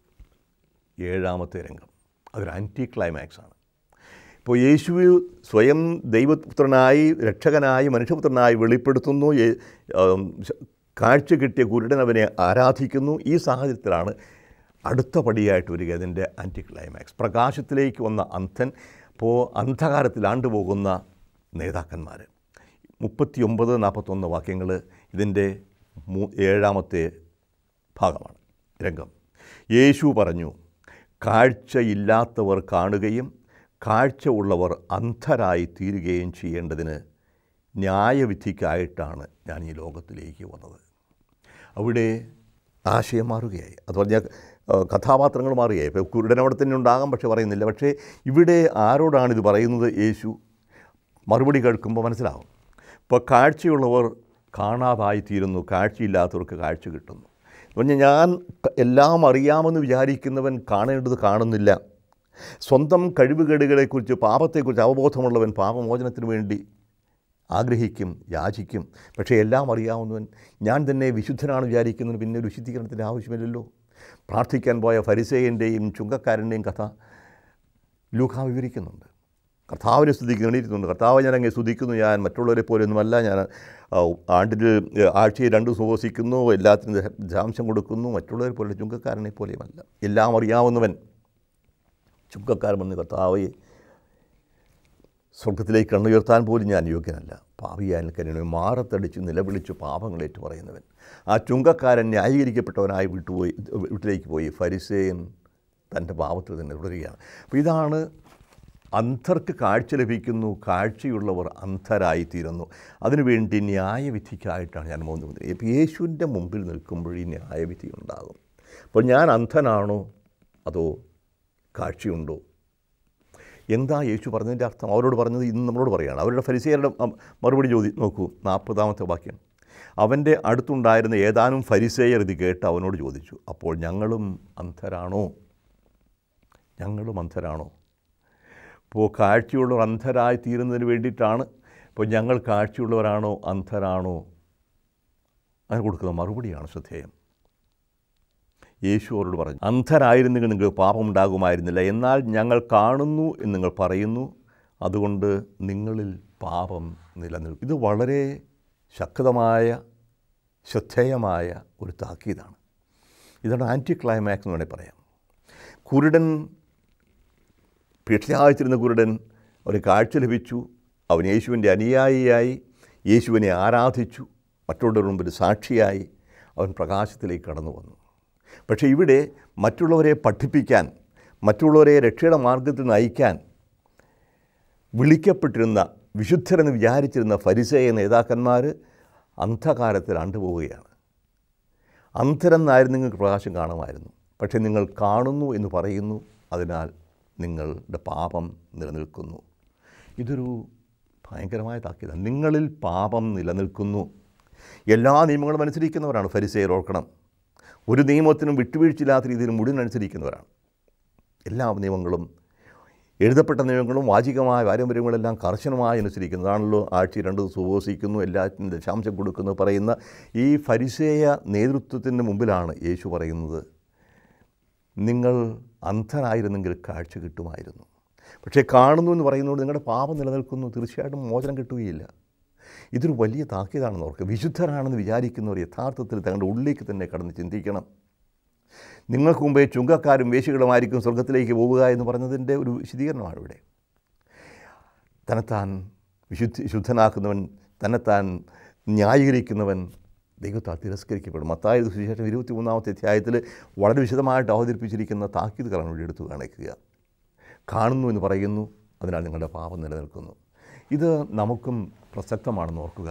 Speaker 1: ഏഴാമത്തെ രംഗം അതൊരു ആൻറ്റി ക്ലൈമാക്സ് ആണ് ഇപ്പോൾ യേശു സ്വയം ദൈവപുത്രനായി രക്ഷകനായി മനുഷ്യപുത്രനായി വെളിപ്പെടുത്തുന്നു യേ- ആം, ശ- കാഴ്ച കിട്ടിയ കുരുടൻ അവനെ ആരാധിക്കുന്നു ഈ സാഹചര്യത്തിലാണ് അടുത്ത പടിയായിട്ട് വരിക ഇതിൻ്റെ ആൻറ്റി ക്ലൈമാക്സ് പ്രകാശത്തിലേക്ക് വന്ന അന്ധൻ ഇപ്പോൾ അന്ധകാരത്തിൽ ആണ്ടുപോകുന്ന നേതാക്കന്മാർ മുപ്പത്തിയൊമ്പത് നാൽപ്പത്തൊന്ന് വാക്യങ്ങൾ ഇതിൻ്റെ മൂ ഏഴാമത്തെ ഭാഗമാണ് രംഗം യേശു പറഞ്ഞു കാഴ്ചയില്ലാത്തവർ കാണുകയും കാഴ്ച ഉള്ളവർ അന്ധരായി തീരുകയും ചെയ്യേണ്ടതിന് ന്യായവിധിക്കായിട്ടാണ് ഞാൻ ഈ ലോകത്തിലേക്ക് വന്നത് അവിടെ ആശയം മാറുകയായി അത് പറഞ്ഞാൽ കഥാപാത്രങ്ങൾ മാറുകയായി ഇപ്പോൾ കുരുടൻ അവിടെ തന്നെ ഉണ്ടാകാം പക്ഷെ പറയുന്നില്ല പക്ഷേ ഇവിടെ ആരോടാണ് ഇത് പറയുന്നത് യേശു മറുപടി കേൾക്കുമ്പോൾ മനസ്സിലാവും ഇപ്പോൾ കാഴ്ചയുള്ളവർ കാണാതായിത്തീരുന്നു കാഴ്ചയില്ലാത്തവർക്ക് കാഴ്ച കിട്ടുന്നു എന്ന് പറഞ്ഞാൽ ഞാൻ ക- എല്ലാം അറിയാമെന്ന് വിചാരിക്കുന്നവൻ കാണേണ്ടത് കാണുന്നില്ല സ്വന്തം കഴിവുകേടുകളെക്കുറിച്ച് പാപത്തെക്കുറിച്ച് അവബോധമുള്ളവൻ പാപമോചനത്തിന് വേണ്ടി ആഗ്രഹിക്കും യാചിക്കും പക്ഷേ എല്ലാം അറിയാവുന്നവൻ ഞാൻ തന്നെ വിശുദ്ധനാണ് വിചാരിക്കുന്നതിന് പിന്നെ ഒരു വിശുദ്ധീകരണത്തിൻ്റെ ആവശ്യമില്ലല്ലോ പ്രാർത്ഥിക്കാൻ പോയ ഫരിസേയൻ്റെയും ചുങ്കക്കാരൻ്റെയും കഥ ലൂഖ വിവരിക്കുന്നുണ്ട് കർത്താവിനെ സ്തുതിക്കുന്നു എണീറ്റുന്നുണ്ട് കർത്താവ് ഞാൻ അങ്ങേ സ്തുതിക്കുന്നു ഞാൻ മറ്റുള്ളവരെ പോലെയൊന്നുമല്ല ഞാൻ ആ, ആണ്ടിൽ ആഴ്ചയിൽ രണ്ട് ദിവസം ഉപവസിക്കുന്നു എല്ലാത്തിനും ദഹ- ദശാംശം കൊടുക്കുന്നു മറ്റുള്ളവരെ പോലെ ചുങ്കക്കാരനെ പോലെയുമല്ല എല്ലാം അറിയാവുന്നവൻ ചുങ്കക്കാരൻ വന്ന് കർത്താവെ സ്വർഗത്തിലേക്ക് കണ്ണുയർത്താൻ പോലും ഞാൻ യോഗ്യനല്ല പാപിയാൻ കരുണ മാറത്തടിച്ച് നിലവിളിച്ച് പാപങ്ങളേറ്റ് പറയുന്നവൻ ആ ചുങ്കക്കാരൻ ന്യായീകരിക്കപ്പെട്ടവനായി വിട്ടുപോയി വീട്ടിലേക്ക് പോയി ഫരിസേയൻ തൻ്റെ പാപത്തിൽ തന്നെ തുടരുകയാണ് അപ്പോൾ ഇതാണ് അന്ധർക്ക് കാഴ്ച ലഭിക്കുന്നു കാഴ്ചയുള്ളവർ അന്ധരായിത്തീരുന്നു അതിനുവേണ്ടി ന്യായവിധിക്കായിട്ടാണ് ഞാൻ മൂന്ന് മുതൽ ഇപ്പോൾ യേശുവിൻ്റെ മുമ്പിൽ നിൽക്കുമ്പോൾ ഈ ന്യായവിധി ഉണ്ടാകും അപ്പോൾ ഞാൻ അന്ധനാണോ അതോ കാഴ്ചയുണ്ടോ എന്താ യേശു പറഞ്ഞതിൻ്റെ അർത്ഥം അവരോട് പറഞ്ഞത് ഇന്ന് നമ്മളോട് പറയുകയാണ് അവരുടെ ഫരിസേയരുടെ അം, മറുപടി ചോദി നോക്കൂ നാൽപ്പതാമത്തെ വാക്യം അവൻ്റെ അടുത്തുണ്ടായിരുന്ന ഏതാനും ഫരിസേയർ ഇത് കേട്ട് അവനോട് ചോദിച്ചു അപ്പോൾ ഞങ്ങളും അന്ധരാണോ ഞങ്ങളും അന്ധരാണോ ഇപ്പോൾ കാഴ്ചയുള്ളവർ അന്ധരായി തീരുന്നതിന് വേണ്ടിയിട്ടാണ് ഇപ്പോൾ ഞങ്ങൾ കാഴ്ചയുള്ളവരാണോ അന്ധരാണോ അതിന് കൊടുക്കുന്ന മറുപടിയാണ് ശ്രദ്ധേയം യേശു അവരോട് പറഞ്ഞു അന്ധരായിരുന്നെങ്കിൽ നിങ്ങൾക്ക് പാപമുണ്ടാകുമായിരുന്നില്ല എന്നാൽ ഞങ്ങൾ കാണുന്നു എന്ന് നിങ്ങൾ പറയുന്നു അതുകൊണ്ട് നിങ്ങളിൽ പാപം നിലനിൽക്കും ഇത് വളരെ ശക്തമായ ശ്രദ്ധേയമായ ഒരു താക്കീതാണ് ഇതാണ് ആൻറ്റി ക്ലൈമാക്സ് എന്ന് വേണമെങ്കിൽ പറയാം കുരുടൻ ഭിക്ഷയാച്ചിരുന്ന കുരുടൻ ഒരു കാഴ്ച ലഭിച്ചു അവൻ യേശുവിൻ്റെ അനുയായിയായി യേശുവിനെ ആരാധിച്ചു മറ്റുള്ളവരുടെ മുമ്പിൽ സാക്ഷിയായി അവൻ പ്രകാശത്തിലേക്ക് കടന്നു വന്നു പക്ഷേ ഇവിടെ മറ്റുള്ളവരെ പഠിപ്പിക്കാൻ മറ്റുള്ളവരെ രക്ഷയുടെ മാർഗത്തിൽ നയിക്കാൻ വിളിക്കപ്പെട്ടിരുന്ന വിശുദ്ധരെന്ന് വിചാരിച്ചിരുന്ന ഫരിസേയ നേതാക്കന്മാർ അന്ധകാരത്തിൽ അണ്ടുപോവുകയാണ് അന്ധരെന്നായിരുന്നു നിങ്ങൾക്ക് പ്രകാശം കാണുമായിരുന്നു പക്ഷേ നിങ്ങൾ കാണുന്നു എന്ന് പറയുന്നു അതിനാൽ നിങ്ങളുടെ പാപം നിലനിൽക്കുന്നു ഇതൊരു ഭയങ്കരമായ താക്കീതാണ് നിങ്ങളിൽ പാപം നിലനിൽക്കുന്നു എല്ലാ നിയമങ്ങളും അനുസരിക്കുന്നവരാണ് ഫരിസേയർ ഓർക്കണം ഒരു നിയമത്തിനും വിട്ടുവീഴ്ചയില്ലാത്ത രീതിയിൽ മുഴുവൻ അനുസരിക്കുന്നവരാണ് എല്ലാ നിയമങ്ങളും എഴുതപ്പെട്ട നിയമങ്ങളും വാചികമായ പാരമ്പര്യങ്ങളെല്ലാം കർശനമായി അനുസരിക്കുന്നതാണല്ലോ ആഴ്ച രണ്ട് ദിവസം ഉപവസിക്കുന്നു എല്ലാറ്റിനും ദശാംശം കൊടുക്കുന്നു പറയുന്ന ഈ ഫരിസേയ നേതൃത്വത്തിൻ്റെ മുമ്പിലാണ് യേശു പറയുന്നത് നിങ്ങൾ അന്ധനായിരുന്നെങ്കിൽ കാഴ്ച കിട്ടുമായിരുന്നു പക്ഷേ കാണുന്നു എന്ന് പറയുന്നതുകൊണ്ട് നിങ്ങളുടെ പാപം നിലനിൽക്കുന്നു തീർച്ചയായിട്ടും മോചനം കിട്ടുകയില്ല ഇതൊരു വലിയ താക്കീതാണെന്ന് ഓർക്കുക വിശുദ്ധരാണെന്ന് വിചാരിക്കുന്നവർ യഥാർത്ഥത്തിൽ തങ്ങളുടെ ഉള്ളിലേക്ക് തന്നെ കടന്ന് ചിന്തിക്കണം നിങ്ങൾക്ക് മുമ്പേ ചുങ്കക്കാരും വേശികളുമായിരിക്കും സ്വർഗത്തിലേക്ക് പോവുക എന്ന് പറഞ്ഞതിൻ്റെ ഒരു വിശദീകരണമാണ് ഇവിടെ തന്നെത്താൻ വിശുദ്ധി ശുദ്ധനാക്കുന്നവൻ തന്നെത്താൻ ന്യായീകരിക്കുന്നവൻ ദൈവത്താൽ തിരസ്കരിക്കപ്പെടും മത്തായ സുവിശേഷം ഇരുപത്തി മൂന്നാമത്തെ അധ്യായത്തിൽ വളരെ വിശദമായിട്ട് അവതരിപ്പിച്ചിരിക്കുന്ന താക്കീതുകളാണ് ഇവിടെ എടുത്തു കാണിക്കുക കാണുന്നു എന്ന് പറയുന്നു അതിനാൽ നിങ്ങളുടെ പാപം നിലനിൽക്കുന്നു ഇത് നമുക്കും പ്രസക്തമാണെന്ന് ഓർക്കുക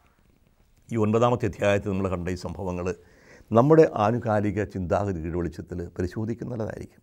Speaker 1: ഈ ഒൻപതാമത്തെ അധ്യായത്തിൽ നമ്മൾ കണ്ട ഈ സംഭവങ്ങൾ നമ്മുടെ ആനുകാലിക ചിന്താഗതിയുടെ വെളിച്ചത്തിൽ പരിശോധിക്കുന്ന നല്ലതായിരിക്കും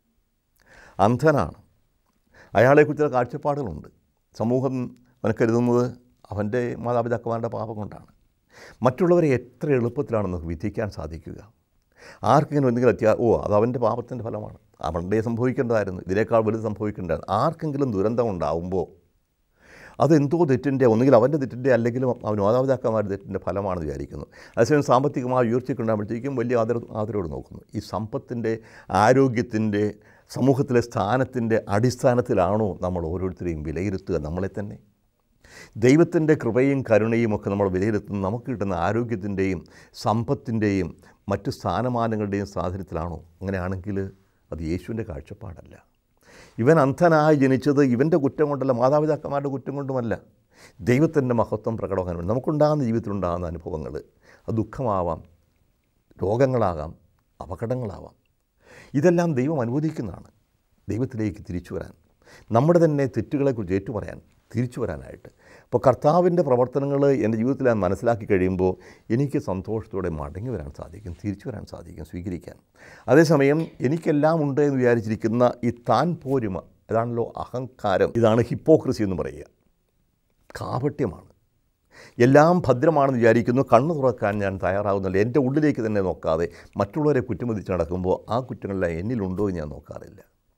Speaker 1: അന്ധനാണ് അയാളെക്കുറിച്ചുള്ള കാഴ്ചപ്പാടുകളുണ്ട് സമൂഹം അവനെ കരുതുന്നത് അവൻ്റെ മാതാപിതാക്കന്മാരുടെ പാപം കൊണ്ടാണ് മറ്റുള്ളവരെ എത്ര എളുപ്പത്തിലാണ് നമുക്ക് വിധിക്കാൻ സാധിക്കുക ആർക്കെങ്കിലും എന്തെങ്കിലും അത്യാ ഓ അത് അവൻ്റെ പാപത്തിൻ്റെ ഫലമാണ് അവൻ്റെ സംഭവിക്കേണ്ടതായിരുന്നു ഇതിനേക്കാൾ വലുത് സംഭവിക്കേണ്ടതാണ് ആർക്കെങ്കിലും ദുരന്തം ഉണ്ടാവുമ്പോൾ അതെന്തോ തെറ്റിൻ്റെ ഒന്നുകിൽ അവൻ്റെ തെറ്റിൻ്റെ അല്ലെങ്കിലും അവൻ മാതാപിതാക്കന്മാരുടെ തെറ്റിൻ്റെ ഫലമാണെന്ന് വിചാരിക്കുന്നു അതേസമയം സാമ്പത്തികമായ ഉയർച്ചയ്ക്ക് ഉണ്ടാകുമ്പോഴത്തേക്കും വലിയ ആദര ആദരവോട് നോക്കുന്നു ഈ സമ്പത്തിൻ്റെ ആരോഗ്യത്തിൻ്റെ സമൂഹത്തിലെ സ്ഥാനത്തിൻ്റെ അടിസ്ഥാനത്തിലാണോ നമ്മൾ ഓരോരുത്തരെയും വിലയിരുത്തുക നമ്മളെ തന്നെ ദൈവത്തിൻ്റെ കൃപയും കരുണയും ഒക്കെ നമ്മൾ വിലയിരുത്തുന്നത് നമുക്ക് കിട്ടുന്ന ആരോഗ്യത്തിൻ്റെയും സമ്പത്തിൻ്റെയും മറ്റു സ്ഥാനമാനങ്ങളുടെയും സാധനത്തിലാണോ അങ്ങനെയാണെങ്കിൽ അത് യേശുവിൻ്റെ കാഴ്ചപ്പാടല്ല ഇവൻ അന്ധനായി ജനിച്ചത് ഇവൻ്റെ കുറ്റം കൊണ്ടല്ല മാതാപിതാക്കന്മാരുടെ കുറ്റം കൊണ്ടുമല്ല ദൈവത്തിൻ്റെ മഹത്വം പ്രകടമാകാൻ വേണ്ടി നമുക്കുണ്ടാകുന്ന ജീവിതത്തിലുണ്ടാകുന്ന അനുഭവങ്ങൾ അത് ദുഃഖമാവാം രോഗങ്ങളാകാം അപകടങ്ങളാവാം ഇതെല്ലാം ദൈവം അനുവദിക്കുന്നതാണ് ദൈവത്തിലേക്ക് തിരിച്ചു വരാൻ നമ്മുടെ തന്നെ തെറ്റുകളെക്കുറിച്ച് ഏറ്റുപറയാൻ തിരിച്ചു വരാനായിട്ട് അപ്പോൾ കർത്താവിൻ്റെ പ്രവർത്തനങ്ങൾ എൻ്റെ ജീവിതത്തിൽ ഞാൻ മനസ്സിലാക്കി കഴിയുമ്പോൾ എനിക്ക് സന്തോഷത്തോടെ മടങ്ങി വരാൻ സാധിക്കും തിരിച്ചു വരാൻ സാധിക്കും സ്വീകരിക്കാൻ അതേസമയം എനിക്കെല്ലാം ഉണ്ട് എന്ന് വിചാരിച്ചിരിക്കുന്ന ഈ താൻ പോരുമ ഇതാണല്ലോ അഹങ്കാരം ഇതാണ് ഹിപ്പോക്രസി എന്ന് പറയുക കാപട്യമാണ് എല്ലാം ഭദ്രമാണെന്ന് വിചാരിക്കുന്നു കണ്ണു തുറക്കാൻ ഞാൻ തയ്യാറാകുന്നില്ല എൻ്റെ ഉള്ളിലേക്ക് തന്നെ നോക്കാതെ മറ്റുള്ളവരെ കുറ്റമതിച്ച് നടക്കുമ്പോൾ ആ കുറ്റങ്ങളെല്ലാം എന്നിലുണ്ടോ എന്ന് ഞാൻ നോക്കാറില്ല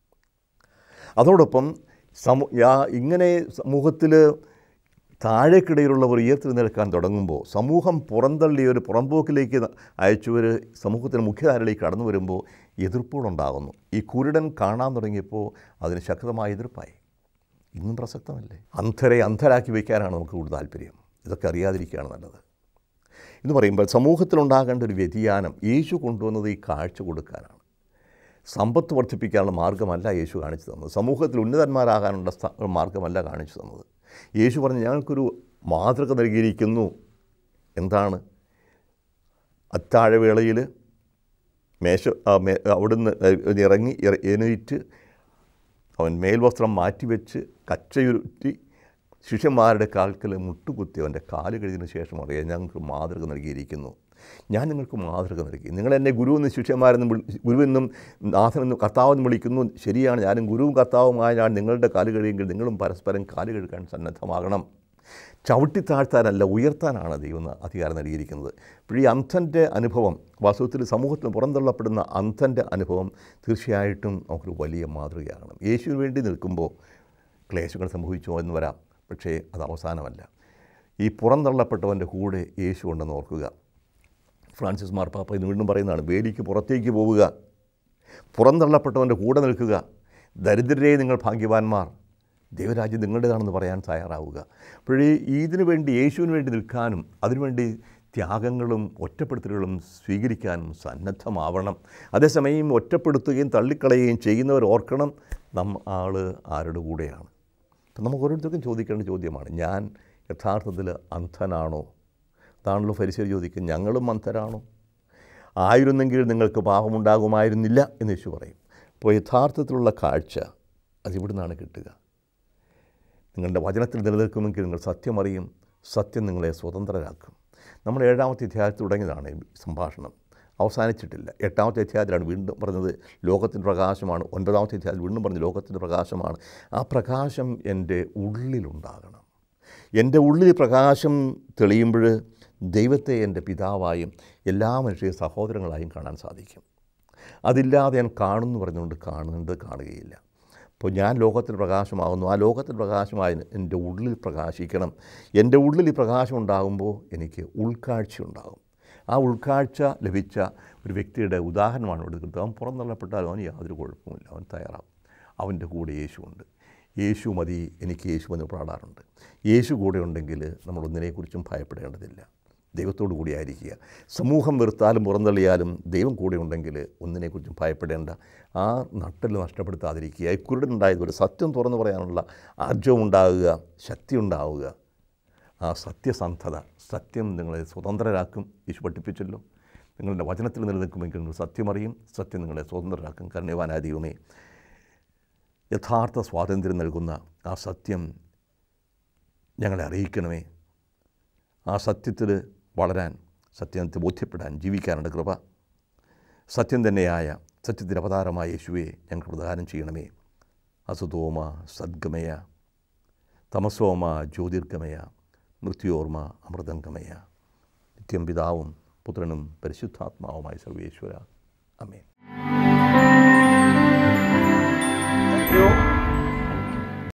Speaker 1: അതോടൊപ്പം സമൂ യാ- ഇങ്ങനെ സമൂഹത്തിൽ താഴേക്കിടയിലുള്ളവർ ഉയർത്തി നിൽക്കാൻ തുടങ്ങുമ്പോൾ സമൂഹം പുറന്തള്ളിയ ഒരു പുറമ്പോക്കിലേക്ക് അയച്ചവർ സമൂഹത്തിന് മുഖ്യധാരയിലേക്ക് കടന്നു വരുമ്പോൾ എതിർപ്പുകളുണ്ടാകുന്നു ഈ കുരുടൻ കാണാൻ തുടങ്ങിയപ്പോൾ അതിന് ശക്തമായ എതിർപ്പായി ഇന്നും പ്രസക്തമല്ലേ അന്ധരെ അന്ധരാക്കി വയ്ക്കാനാണ് നമുക്ക് കൂടുതൽ താല്പര്യം ഇതൊക്കെ അറിയാതിരിക്കുകയാണ് നല്ലത് എന്ന് പറയുമ്പോൾ സമൂഹത്തിലുണ്ടാകേണ്ട ഒരു വ്യതിയാനം യേശു കൊണ്ടുവന്നത് ഈ കാഴ്ച കൊടുക്കാനാണ് സമ്പത്ത് വർദ്ധിപ്പിക്കാനുള്ള മാർഗ്ഗമല്ല യേശു കാണിച്ചു തന്നത് സമൂഹത്തിൽ ഉന്നതന്മാരാകാനുള്ള സ്ഥ- മാർഗ്ഗമല്ല കാണിച്ചു തന്നത് യേശു പറഞ്ഞ് ഞങ്ങൾക്കൊരു മാതൃക നൽകിയിരിക്കുന്നു എന്താണ് അത്താഴവേളയിൽ മേശ ആ, മേ- അവിടുന്ന് ഇറങ്ങി ഇറ- എണീറ്റ് അവൻ മേൽവസ്ത്രം മാറ്റിവെച്ച് കച്ചയുരുട്ടി ശിഷ്യന്മാരുടെ കാൽക്കൽ മുട്ടുകുത്തി അവൻ്റെ കാല് കഴിഞ്ഞതിന് ശേഷം അറിയാം ഞങ്ങൾക്ക് മാതൃക നൽകിയിരിക്കുന്നു ഞാൻ നിങ്ങൾക്ക് മാതൃക നൽകി നിങ്ങൾ എന്നെ ഗുരുവെന്നും ശിഷ്യന്മാരെന്നും വിളി ഗുരുവെന്നും നാഥനെന്നും കർത്താവെന്നും വിളിക്കുന്നു ശരിയാണ് ഞാനും ഗുരുവും കർത്താവുമായ ഞാൻ നിങ്ങളുടെ കാല് കഴിയുമെങ്കിൽ നിങ്ങളും പരസ്പരം കാല് കഴുകാൻ സന്നദ്ധമാകണം ചവിട്ടിത്താഴ്ത്താനല്ല ഉയർത്താനാണ് ദൈവം അധികാരം നൽകിയിരിക്കുന്നത് അപ്പോൾ ഈ അന്ധൻ്റെ അനുഭവം വാസ്തവത്തിൽ സമൂഹത്തിൽ പുറന്തള്ളപ്പെടുന്ന അന്ധൻ്റെ അനുഭവം തീർച്ചയായിട്ടും നമുക്കൊരു വലിയ മാതൃകയാകണം യേശുവിന് വേണ്ടി നിൽക്കുമ്പോൾ ക്ലേശങ്ങൾ സംഭവിച്ചോ എന്ന് വരാം പക്ഷേ അത് അവസാനമല്ല ഈ പുറന്തള്ളപ്പെട്ടവൻ്റെ കൂടെ യേശു ഉണ്ടെന്ന് ഓർക്കുക ഫ്രാൻസിസ് മാർപ്പാപ്പ ഇത് വീണ്ടും പറയുന്നതാണ് വേലിക്ക് പുറത്തേക്ക് പോവുക പുറന്തള്ളപ്പെട്ടവൻ്റെ കൂടെ നിൽക്കുക ദരിദ്രരെ നിങ്ങൾ ഭാഗ്യവാന്മാർ ദൈവരാജ്യം നിങ്ങളുടേതാണെന്ന് പറയാൻ തയ്യാറാവുക അപ്പോഴേ ഇതിനു വേണ്ടി യേശുവിന് വേണ്ടി നിൽക്കാനും അതിനുവേണ്ടി ത്യാഗങ്ങളും ഒറ്റപ്പെടുത്തലുകളും സ്വീകരിക്കാനും സന്നദ്ധമാവണം അതേസമയം ഒറ്റപ്പെടുത്തുകയും തള്ളിക്കളയുകയും ചെയ്യുന്നവർ ഓർക്കണം നം ആൾ ആരുടെ കൂടെയാണ് അപ്പം നമുക്ക് ഓരോരുത്തർക്കും ചോദിക്കേണ്ട ചോദ്യമാണ് ഞാൻ യഥാർത്ഥത്തിൽ അന്ധനാണോ അതാണല്ലോ ഫരിശർ ചോദിക്കും ഞങ്ങളും അന്ധരാണോ ആയിരുന്നെങ്കിൽ നിങ്ങൾക്ക് പാപമുണ്ടാകുമായിരുന്നില്ല എന്ന് യേശു പറയും അപ്പോൾ യഥാർത്ഥത്തിലുള്ള കാഴ്ച അതിവിടുന്നാണ് കിട്ടുക നിങ്ങളുടെ വചനത്തിൽ നിലനിൽക്കുമെങ്കിൽ നിങ്ങൾ സത്യമറിയും സത്യം നിങ്ങളെ സ്വതന്ത്രരാക്കും നമ്മൾ ഏഴാമത്തെ അധ്യായത്തിൽ തുടങ്ങിയതാണ് ഈ സംഭാഷണം അവസാനിച്ചിട്ടില്ല എട്ടാമത്തെ അധ്യായത്തിലാണ് വീണ്ടും പറഞ്ഞത് ലോകത്തിൻ്റെ പ്രകാശമാണ് ഒൻപതാമത്തെ അധ്യായത്തിൽ വീണ്ടും പറഞ്ഞു ലോകത്തിൻ്റെ പ്രകാശമാണ് ആ പ്രകാശം എൻ്റെ ഉള്ളിലുണ്ടാകണം എൻ്റെ ഉള്ളിൽ പ്രകാശം തെളിയുമ്പോൾ ദൈവത്തെ എൻ്റെ പിതാവായും എല്ലാ മനുഷ്യ സഹോദരങ്ങളായും കാണാൻ സാധിക്കും അതില്ലാതെ ഞാൻ കാണുന്നു പറഞ്ഞുകൊണ്ട് കാണുന്നത് കാണുകയില്ല അപ്പോൾ ഞാൻ ലോകത്തിൽ പ്രകാശമാകുന്നു ആ ലോകത്തിൽ പ്രകാശമായി എൻ്റെ ഉള്ളിൽ പ്രകാശിക്കണം എൻ്റെ ഉള്ളിൽ ഈ പ്രകാശം ഉണ്ടാകുമ്പോൾ എനിക്ക് ഉൾക്കാഴ്ച ഉണ്ടാകും ആ ഉൾക്കാഴ്ച ലഭിച്ച ഒരു വ്യക്തിയുടെ ഉദാഹരണമാണ് ഇവിടെ കിട്ടുന്നത് അവൻ പുറന്തള്ളപ്പെട്ടാലും അവന് യാതൊരു കുഴപ്പമില്ല അവൻ തയ്യാറാവും അവൻ്റെ കൂടെ യേശുവുണ്ട് യേശു മതി എനിക്ക് യേശു എന്ന് പാടാറുണ്ട് യേശു കൂടെ ഉണ്ടെങ്കിൽ നമ്മൾ ഒന്നിനെക്കുറിച്ചും ഭയപ്പെടേണ്ടതില്ല ദൈവത്തോടു കൂടി ആയിരിക്കുക സമൂഹം വെറുത്താലും പുറന്തള്ളിയാലും ദൈവം കൂടെ ഉണ്ടെങ്കിൽ ഒന്നിനെക്കുറിച്ചും ഭയപ്പെടേണ്ട ആ നട്ടൽ നഷ്ടപ്പെടുത്താതിരിക്കുക കുരുടനുണ്ടായതുപോലെ സത്യം തുറന്നു പറയാനുള്ള ആർജവം ഉണ്ടാകുക ശക്തി ഉണ്ടാവുക ആ സത്യസന്ധത സത്യം നിങ്ങളെ സ്വതന്ത്രരാക്കും യേശു പഠിപ്പിച്ചല്ലോ നിങ്ങളുടെ വചനത്തിൽ നിലനിൽക്കുമെങ്കിൽ നിങ്ങൾ സത്യമറിയും സത്യം നിങ്ങളെ സ്വതന്ത്രരാക്കും കരുണ്യവാനായ ദൈവമേ യഥാർത്ഥ സ്വാതന്ത്ര്യം നൽകുന്ന ആ സത്യം ഞങ്ങളെ അറിയിക്കണമേ ആ സത്യത്തിൽ വളരാൻ സത്യത്തെ ബോധ്യപ്പെടാൻ ജീവിക്കാനുള്ള കൃപ സത്യം തന്നെയായ സത്യത്തിൻ്റെ അവതാരമായ യേശുവെ ഞങ്ങൾ പ്രദാനം ചെയ്യണമേ അസുതോമ സദ്ഗമയ തമസോമ ജ്യോതിർഗമയ മൃത്യോർമ അമൃതംഗമയ നിത്യം പിതാവും പുത്രനും പരിശുദ്ധാത്മാവുമായ സർവേശ്വര അമേൻ